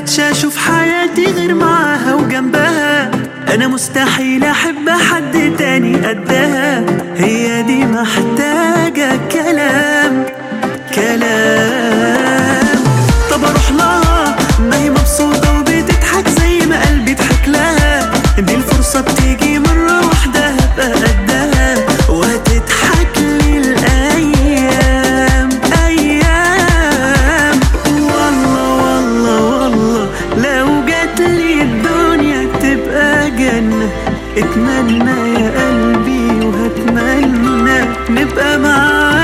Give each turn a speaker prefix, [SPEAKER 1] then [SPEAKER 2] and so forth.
[SPEAKER 1] قدرتش اشوف حياتي غير معاها وجنبها انا مستحيل احب حد تاني قدها هي دي محتاجة كلام كلام طب اروح لها ما هي مبسوطة وبتضحك زي ما قلبي ضحك لها دي الفرصة بتيجي مرة واحدة هبقى قدها وهتضحك لي الأيام أيام والله والله والله لو جات لي الدنيا تبقى جنة اتمنى يا قلبي وهتمنى نبقى معاك